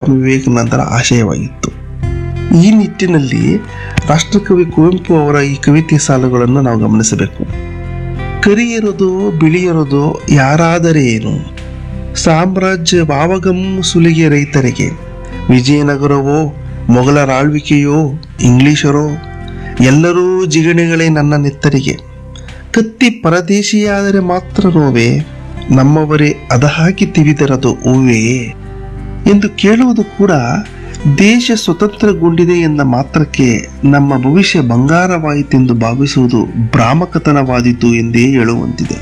ಸ್ವಾಮಿ ವಿವೇಕಾನಂದರ ಆಶಯವಾಗಿತ್ತು ಈ ನಿಟ್ಟಿನಲ್ಲಿ ರಾಷ್ಟ್ರಕವಿ ಕುವೆಂಪು ಅವರ ಈ ಕವಿತೆ ಸಾಲುಗಳನ್ನು ನಾವು ಗಮನಿಸಬೇಕು ಕರಿಯಿರೋದು ಬಿಳಿಯಿರೋದು ಯಾರಾದರೆ ಏನು ಸಾಮ್ರಾಜ್ಯ ವಾವಗಂ ಸುಲಿಗೆ ರೈತರಿಗೆ ವಿಜಯನಗರವೋ ಮೊಘಲರ ಆಳ್ವಿಕೆಯೋ ಇಂಗ್ಲಿಷರೋ ಎಲ್ಲರೂ ಜಿಗಣೆಗಳೇ ನನ್ನ ನೆತ್ತರಿಗೆ ಕತ್ತಿ ಪರದೇಶಿಯಾದರೆ ಮಾತ್ರ ನೋವೇ ನಮ್ಮವರೇ ಅದಹಾಕಿ ತಿವಿದರದು ಹೂವೇ ಎಂದು ಕೇಳುವುದು ಕೂಡ ದೇಶ ಸ್ವತಂತ್ರಗೊಂಡಿದೆ ಎಂದ ಮಾತ್ರಕ್ಕೆ ನಮ್ಮ ಭವಿಷ್ಯ ಬಂಗಾರವಾಯಿತೆಂದು ಭಾವಿಸುವುದು ಭ್ರಾಮಕತನವಾದೀತು ಎಂದೇ ಹೇಳುವಂತಿದೆ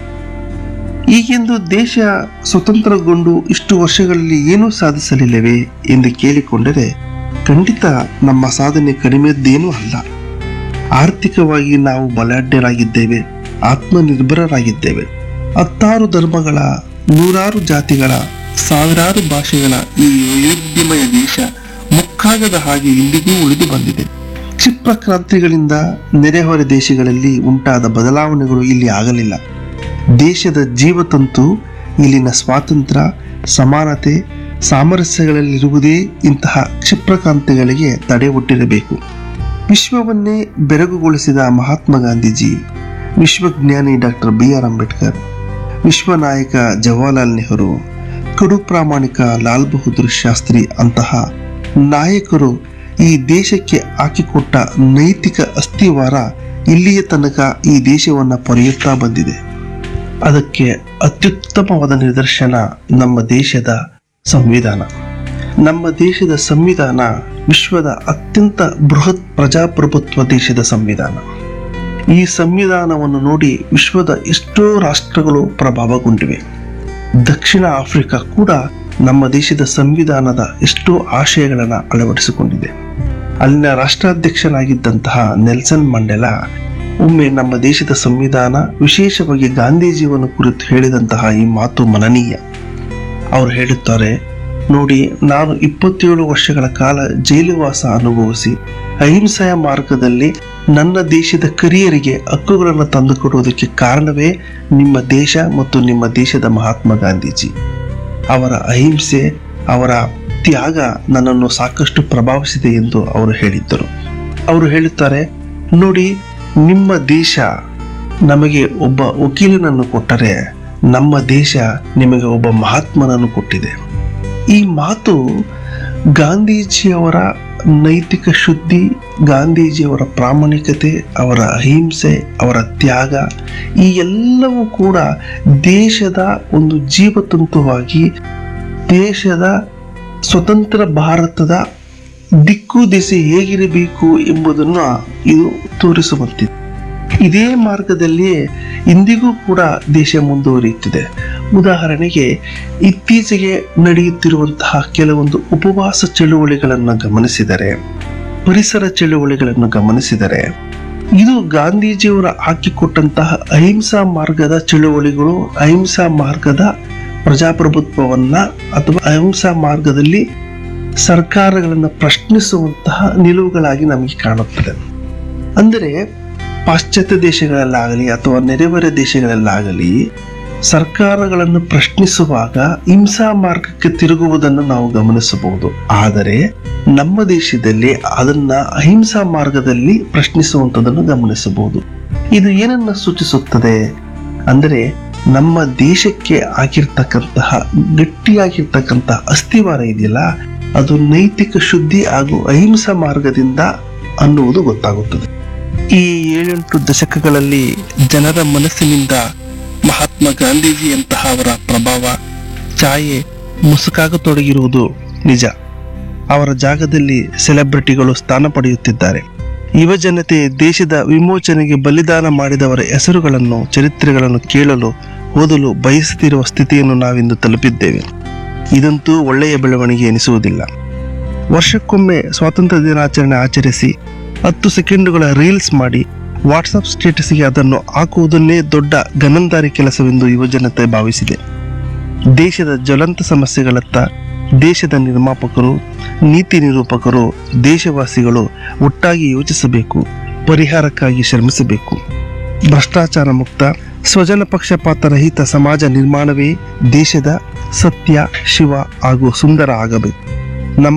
ಈಗೆಂದು ದೇಶ ಸ್ವತಂತ್ರಗೊಂಡು ಇಷ್ಟು ವರ್ಷಗಳಲ್ಲಿ ಏನೂ ಸಾಧಿಸಲಿಲ್ಲವೇ ಎಂದು ಕೇಳಿಕೊಂಡರೆ ಖಂಡಿತ ನಮ್ಮ ಸಾಧನೆ ಕಡಿಮೆದ್ದೇನೂ ಅಲ್ಲ ಆರ್ಥಿಕವಾಗಿ ನಾವು ಬಲಾಢ್ಯರಾಗಿದ್ದೇವೆ ಆತ್ಮನಿರ್ಭರರಾಗಿದ್ದೇವೆ ಹತ್ತಾರು ಧರ್ಮಗಳ ನೂರಾರು ಜಾತಿಗಳ ಸಾವಿರಾರು ಭಾಷೆಗಳ ಈ ವೈವಿಧ್ಯಮಯ ದೇಶ ಮುಕ್ಕಾಗದ ಹಾಗೆ ಇಂದಿಗೂ ಉಳಿದು ಬಂದಿದೆ ಕ್ಷಿಪ್ರ ಕ್ರಾಂತಿಗಳಿಂದ ನೆರೆಹೊರೆ ದೇಶಗಳಲ್ಲಿ ಉಂಟಾದ ಬದಲಾವಣೆಗಳು ಇಲ್ಲಿ ಆಗಲಿಲ್ಲ ದೇಶದ ಜೀವತಂತು ಇಲ್ಲಿನ ಸ್ವಾತಂತ್ರ್ಯ ಸಮಾನತೆ ಸಾಮರಸ್ಯಗಳಲ್ಲಿರುವುದೇ ಇಂತಹ ಕ್ಷಿಪ್ರ ಕ್ರಾಂತಿಗಳಿಗೆ ತಡೆ ಒಡ್ಡಿರಬೇಕು ವಿಶ್ವವನ್ನೇ ಬೆರಗುಗೊಳಿಸಿದ ಮಹಾತ್ಮ ಗಾಂಧೀಜಿ ವಿಶ್ವಜ್ಞಾನಿ ಡಾಕ್ಟರ್ ಬಿ ಆರ್ ಅಂಬೇಡ್ಕರ್ ವಿಶ್ವ ನಾಯಕ ಜವಾಹರ್ಲಾಲ್ ನೆಹರು ಕಡು ಪ್ರಾಮಾಣಿಕ ಲಾಲ್ ಬಹದ್ದೂರ್ ಶಾಸ್ತ್ರಿ ಅಂತಹ ನಾಯಕರು ಈ ದೇಶಕ್ಕೆ ಹಾಕಿಕೊಟ್ಟ ನೈತಿಕ ಅಸ್ಥಿವಾರ ಇಲ್ಲಿಯ ತನಕ ಈ ದೇಶವನ್ನು ಪೊರೆಯುತ್ತಾ ಬಂದಿದೆ ಅದಕ್ಕೆ ಅತ್ಯುತ್ತಮವಾದ ನಿದರ್ಶನ ನಮ್ಮ ದೇಶದ ಸಂವಿಧಾನ ನಮ್ಮ ದೇಶದ ಸಂವಿಧಾನ ವಿಶ್ವದ ಅತ್ಯಂತ ಬೃಹತ್ ಪ್ರಜಾಪ್ರಭುತ್ವ ದೇಶದ ಸಂವಿಧಾನ ಈ ಸಂವಿಧಾನವನ್ನು ನೋಡಿ ವಿಶ್ವದ ಎಷ್ಟೋ ರಾಷ್ಟ್ರಗಳು ಪ್ರಭಾವಗೊಂಡಿವೆ ದಕ್ಷಿಣ ಆಫ್ರಿಕಾ ಕೂಡ ನಮ್ಮ ದೇಶದ ಸಂವಿಧಾನದ ಎಷ್ಟೋ ಆಶಯಗಳನ್ನು ಅಳವಡಿಸಿಕೊಂಡಿದೆ ಅಲ್ಲಿನ ರಾಷ್ಟ್ರಾಧ್ಯಕ್ಷನಾಗಿದ್ದಂತಹ ನೆಲ್ಸನ್ ಮಂಡೆಲಾ ಒಮ್ಮೆ ನಮ್ಮ ದೇಶದ ಸಂವಿಧಾನ ವಿಶೇಷವಾಗಿ ಗಾಂಧೀಜಿಯನ್ನು ಕುರಿತು ಹೇಳಿದಂತಹ ಈ ಮಾತು ಮನನೀಯ ಅವರು ಹೇಳುತ್ತಾರೆ ನೋಡಿ ನಾನು ಇಪ್ಪತ್ತೇಳು ವರ್ಷಗಳ ಕಾಲ ಜೈಲುವಾಸ ಅನುಭವಿಸಿ ಅಹಿಂಸೆಯ ಮಾರ್ಗದಲ್ಲಿ ನನ್ನ ದೇಶದ ಕರಿಯರಿಗೆ ಹಕ್ಕುಗಳನ್ನು ತಂದುಕೊಡುವುದಕ್ಕೆ ಕಾರಣವೇ ನಿಮ್ಮ ದೇಶ ಮತ್ತು ನಿಮ್ಮ ದೇಶದ ಮಹಾತ್ಮ ಗಾಂಧೀಜಿ ಅವರ ಅಹಿಂಸೆ ಅವರ ತ್ಯಾಗ ನನ್ನನ್ನು ಸಾಕಷ್ಟು ಪ್ರಭಾವಿಸಿದೆ ಎಂದು ಅವರು ಹೇಳಿದ್ದರು ಅವರು ಹೇಳುತ್ತಾರೆ ನೋಡಿ ನಿಮ್ಮ ದೇಶ ನಮಗೆ ಒಬ್ಬ ವಕೀಲನನ್ನು ಕೊಟ್ಟರೆ ನಮ್ಮ ದೇಶ ನಿಮಗೆ ಒಬ್ಬ ಮಹಾತ್ಮನನ್ನು ಕೊಟ್ಟಿದೆ ಈ ಮಾತು ಗಾಂಧೀಜಿಯವರ ನೈತಿಕ ಶುದ್ಧಿ ಗಾಂಧೀಜಿಯವರ ಪ್ರಾಮಾಣಿಕತೆ ಅವರ ಅಹಿಂಸೆ ಅವರ ತ್ಯಾಗ ಈ ಎಲ್ಲವೂ ಕೂಡ ದೇಶದ ಒಂದು ಜೀವತಂತುವಾಗಿ ದೇಶದ ಸ್ವತಂತ್ರ ಭಾರತದ ದಿಕ್ಕು ದಿಸೆ ಹೇಗಿರಬೇಕು ಎಂಬುದನ್ನು ಇದು ತೋರಿಸುವಂತಿದೆ ಇದೇ ಮಾರ್ಗದಲ್ಲಿಯೇ ಇಂದಿಗೂ ಕೂಡ ದೇಶ ಮುಂದುವರಿಯುತ್ತಿದೆ ಉದಾಹರಣೆಗೆ ಇತ್ತೀಚೆಗೆ ನಡೆಯುತ್ತಿರುವಂತಹ ಕೆಲವೊಂದು ಉಪವಾಸ ಚಳುವಳಿಗಳನ್ನು ಗಮನಿಸಿದರೆ ಪರಿಸರ ಚಳುವಳಿಗಳನ್ನು ಗಮನಿಸಿದರೆ ಇದು ಗಾಂಧೀಜಿಯವರ ಹಾಕಿಕೊಟ್ಟಂತಹ ಅಹಿಂಸಾ ಮಾರ್ಗದ ಚಳುವಳಿಗಳು ಅಹಿಂಸಾ ಮಾರ್ಗದ ಪ್ರಜಾಪ್ರಭುತ್ವವನ್ನ ಅಥವಾ ಅಹಿಂಸಾ ಮಾರ್ಗದಲ್ಲಿ ಸರ್ಕಾರಗಳನ್ನು ಪ್ರಶ್ನಿಸುವಂತಹ ನಿಲುವುಗಳಾಗಿ ನಮಗೆ ಕಾಣುತ್ತದೆ ಅಂದರೆ ಪಾಶ್ಚಾತ್ಯ ದೇಶಗಳಲ್ಲಾಗಲಿ ಅಥವಾ ನೆರೆಹೊರೆ ದೇಶಗಳಲ್ಲಾಗಲಿ ಸರ್ಕಾರಗಳನ್ನು ಪ್ರಶ್ನಿಸುವಾಗ ಹಿಂಸಾ ಮಾರ್ಗಕ್ಕೆ ತಿರುಗುವುದನ್ನು ನಾವು ಗಮನಿಸಬಹುದು ಆದರೆ ನಮ್ಮ ದೇಶದಲ್ಲಿ ಅದನ್ನ ಅಹಿಂಸಾ ಮಾರ್ಗದಲ್ಲಿ ಪ್ರಶ್ನಿಸುವಂಥದ್ದನ್ನು ಗಮನಿಸಬಹುದು ಇದು ಏನನ್ನ ಸೂಚಿಸುತ್ತದೆ ಅಂದರೆ ನಮ್ಮ ದೇಶಕ್ಕೆ ಆಗಿರ್ತಕ್ಕಂತಹ ಗಟ್ಟಿಯಾಗಿರ್ತಕ್ಕಂತಹ ಅಸ್ಥಿವಾರ ಇದೆಯಲ್ಲ ಅದು ನೈತಿಕ ಶುದ್ಧಿ ಹಾಗೂ ಅಹಿಂಸಾ ಮಾರ್ಗದಿಂದ ಅನ್ನುವುದು ಗೊತ್ತಾಗುತ್ತದೆ ಈ ಏಳೆಂಟು ದಶಕಗಳಲ್ಲಿ ಜನರ ಮನಸ್ಸಿನಿಂದ ಮಹಾತ್ಮ ಗಾಂಧೀಜಿಯಂತಹ ಅವರ ಪ್ರಭಾವ ಛಾಯೆ ಮುಸುಕಾಗತೊಡಗಿರುವುದು ನಿಜ ಅವರ ಜಾಗದಲ್ಲಿ ಸೆಲೆಬ್ರಿಟಿಗಳು ಸ್ಥಾನ ಪಡೆಯುತ್ತಿದ್ದಾರೆ ಯುವ ಜನತೆ ದೇಶದ ವಿಮೋಚನೆಗೆ ಬಲಿದಾನ ಮಾಡಿದವರ ಹೆಸರುಗಳನ್ನು ಚರಿತ್ರೆಗಳನ್ನು ಕೇಳಲು ಓದಲು ಬಯಸುತ್ತಿರುವ ಸ್ಥಿತಿಯನ್ನು ನಾವಿಂದು ತಲುಪಿದ್ದೇವೆ ಇದಂತೂ ಒಳ್ಳೆಯ ಬೆಳವಣಿಗೆ ಎನಿಸುವುದಿಲ್ಲ ವರ್ಷಕ್ಕೊಮ್ಮೆ ಸ್ವಾತಂತ್ರ್ಯ ದಿನಾಚರಣೆ ಆಚರಿಸಿ ಹತ್ತು ಸೆಕೆಂಡುಗಳ ರೀಲ್ಸ್ ಮಾಡಿ ವಾಟ್ಸಪ್ ಸ್ಟೇಟಸ್ಗೆ ಅದನ್ನು ಹಾಕುವುದನ್ನೇ ದೊಡ್ಡ ಗನಂದಾರಿ ಕೆಲಸವೆಂದು ಯುವಜನತೆ ಭಾವಿಸಿದೆ ದೇಶದ ಜ್ವಲಂತ ಸಮಸ್ಯೆಗಳತ್ತ ದೇಶದ ನಿರ್ಮಾಪಕರು ನೀತಿ ನಿರೂಪಕರು ದೇಶವಾಸಿಗಳು ಒಟ್ಟಾಗಿ ಯೋಚಿಸಬೇಕು ಪರಿಹಾರಕ್ಕಾಗಿ ಶ್ರಮಿಸಬೇಕು ಭ್ರಷ್ಟಾಚಾರ ಮುಕ್ತ ಸ್ವಜನ ಪಕ್ಷಪಾತ ರಹಿತ ಸಮಾಜ ನಿರ್ಮಾಣವೇ ದೇಶದ ಸತ್ಯ ಶಿವ ಹಾಗೂ ಸುಂದರ ಆಗಬೇಕು